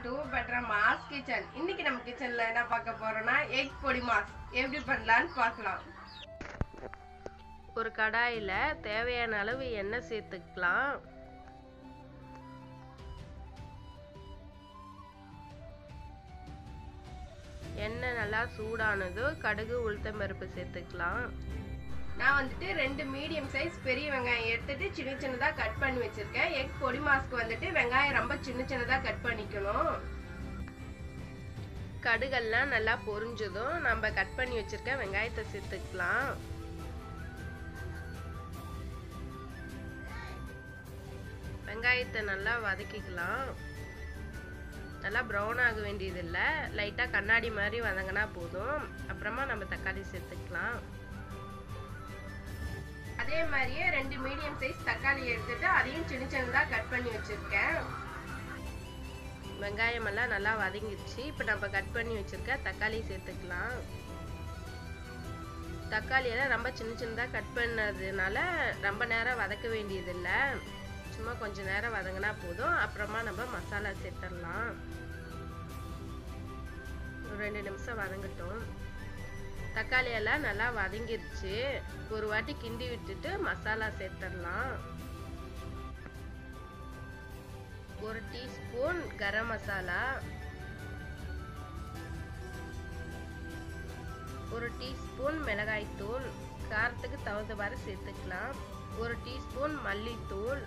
to Petra mass kitchen இன்னைக்கு நம்ம கிச்சன்ல என்ன பார்க்க போறோம்னா எக் பொடி மாஸ் எப்படி பண்ணலாம்னு பார்க்கலாம் ஒரு கடாயில் தேவையான அளவு எண்ணெய் சேர்த்துக்கலாம் எண்ணெய் நல்லா சூடானதும் கடுகு உளுத்தம் பருப்பு சேர்த்துக்கலாம் நான் வந்துட்டு ரெண்டு மீடியம் சைஸ் பெரிய வெங்காயம் எடுத்துட்டு சின்ன சின்னதா கட் பண்ணி வச்சிருக்கேன் எக் பொடி மாஸ்க்கு வந்துட்டு வெங்காயம் ரொம்ப சின்ன சின்னதா கட் பண்ணிக்கணும் கடுகெல்லாம் நல்லா பொரிஞ்சதும் நம்ம கட் பண்ணி வச்சிருக்க வெங்காயத்தை சேர்த்துக்கலாம் வெங்காயத்தை நல்லா வதக்கிக்கலாம் நல்லா ப்ரௌன் ஆக வேண்டியதில்லை லைட்டாக கண்ணாடி மாதிரி வதங்கினா போதும் அப்புறமா நம்ம தக்காளி சேர்த்துக்கலாம் அதே மாதிரியே ரெண்டு மீடியம் சைஸ் தக்காளி எடுத்துட்டு அதையும் சின்ன சின்னதா கட் பண்ணி வச்சிருக்கேன் வெங்காயம் எல்லாம் நல்லா வதங்கிடுச்சு இப்போ நம்ம கட் பண்ணி வச்சிருக்க தக்காளி சேர்த்துக்கலாம் தக்காளி எல்லாம் ரொம்ப சின்ன சின்னதாக கட் பண்ணதுனால ரொம்ப நேரம் வதக்க வேண்டியதில்லை சும்மா கொஞ்சம் நேரம் வதங்கினா போதும் அப்புறமா நம்ம மசாலா சேர்த்துடலாம் ஒரு ரெண்டு நிமிஷம் வதங்கட்டும் தக்காளி எல்லாம் நல்லா வதங்கிருச்சு ஒரு வாட்டி கிண்டி விட்டுட்டு மசாலா சேர்த்துடலாம் ஒரு டீஸ்பூன் கரம் மசாலா ஒரு டீஸ்பூன் மிளகாய்த்தூள் காரத்துக்கு தகுந்தவாறு சேர்த்துக்கலாம் ஒரு டீஸ்பூன் மல்லித்தூள்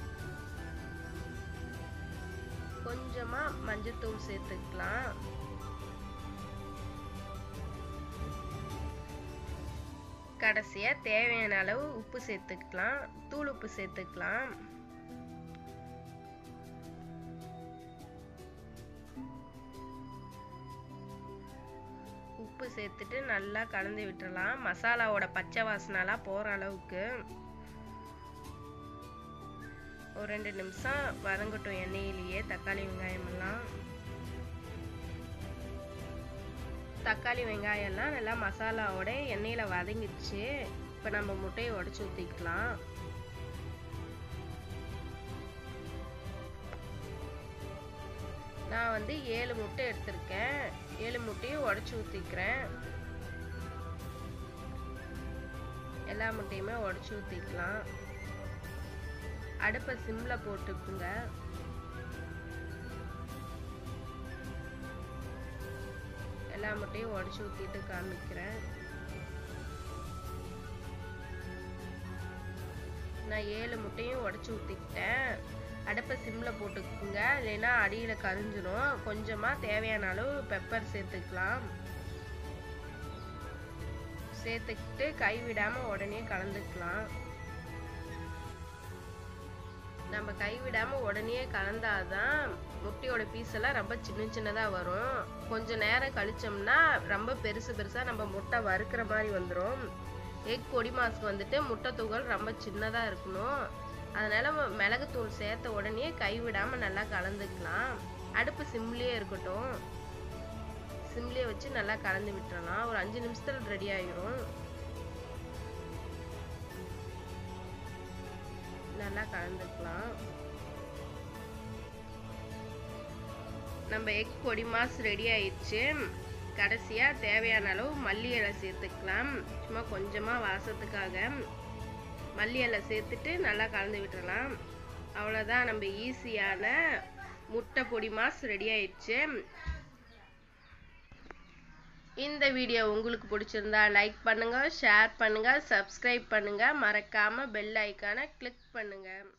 கொஞ்சமா மஞ்சத்தூள் சேர்த்துக்கலாம் கடைசியா தேவையான அளவு உப்பு சேர்த்துக்கலாம் தூள் உப்பு சேர்த்துக்கலாம் உப்பு சேர்த்துட்டு நல்லா கலந்து விட்டுறலாம் மசாலாவோட பச்சை வாசனைலாம் போகிற அளவுக்கு ஒரு ரெண்டு நிமிஷம் வதங்கட்டும் எண்ணெயிலேயே தக்காளி வெங்காயம் எல்லாம் தக்காளி வெங்காயம் எல்லாம் நல்லா மசாலாவோட எண்ணெயில் வதங்கிடுச்சு இப்போ நம்ம முட்டையை உடச்சி ஊற்றிக்கலாம் நான் வந்து ஏழு முட்டை எடுத்திருக்கேன் ஏழு முட்டையும் உடச்சி ஊற்றிக்கிறேன் எல்லா முட்டையுமே உடச்சி ஊற்றிக்கலாம் அடுப்பை சிம்மில் போட்டுக்குங்க எல்லா முட்டையும் உடச்சி ஊற்றிட்டு காமிக்கிறேன் நான் ஏழு முட்டையும் உடச்சி ஊற்றிக்கிட்டேன் அடுப்பை சிம்மில் போட்டுக்குங்க இல்லைன்னா அடியில் கரிஞ்சிடும் கொஞ்சமாக தேவையான அளவு பெப்பர் சேர்த்துக்கலாம் சேர்த்துக்கிட்டு கைவிடாமல் உடனே கலந்துக்கலாம் நம்ம கைவிடாமல் உடனே கலந்தாதான் முட்டையோட பீஸ் எல்லாம் ரொம்ப சின்ன சின்னதாக வரும் கொஞ்சம் நேரம் கழிச்சோம்னா ரொம்ப பெருசு பெருசாக நம்ம முட்டை வறுக்கிற மாதிரி வந்துடும் எக் பொடி மாஸ்க்கு வந்துட்டு முட்டை துகள் ரொம்ப சின்னதாக இருக்கணும் அதனால் மிளகுத்தூள் சேர்த்த உடனே கைவிடாமல் நல்லா கலந்துக்கலாம் அடுப்பு சிம்லேயே இருக்கட்டும் சிம்லேயே வச்சு நல்லா கலந்து விட்டுறலாம் ஒரு அஞ்சு நிமிஷத்தில் ரெடி ஆகிரும் நல்லா கலந்துக்கலாம் நம்ம எக் பொடி மாஸ் ரெடி ஆயிடுச்சு கடைசியாக தேவையான அளவு மல்லி இலை சேர்த்துக்கலாம் சும்மா கொஞ்சமாக வாசத்துக்காக மல்லி இலை சேர்த்துட்டு நல்லா கலந்து விட்டுறலாம் அவ்வளோதான் நம்ம ஈஸியான முட்டை பொடி மாஸ் ரெடி ஆயிடுச்சு இந்த வீடியோ உங்களுக்கு பிடிச்சிருந்தா லைக் பண்ணுங்க ஷேர் பண்ணுங்க சப்ஸ்கிரைப் பண்ணுங்க மறக்காம பெல் ஐக்கானை கிளிக் பண்ணுங்க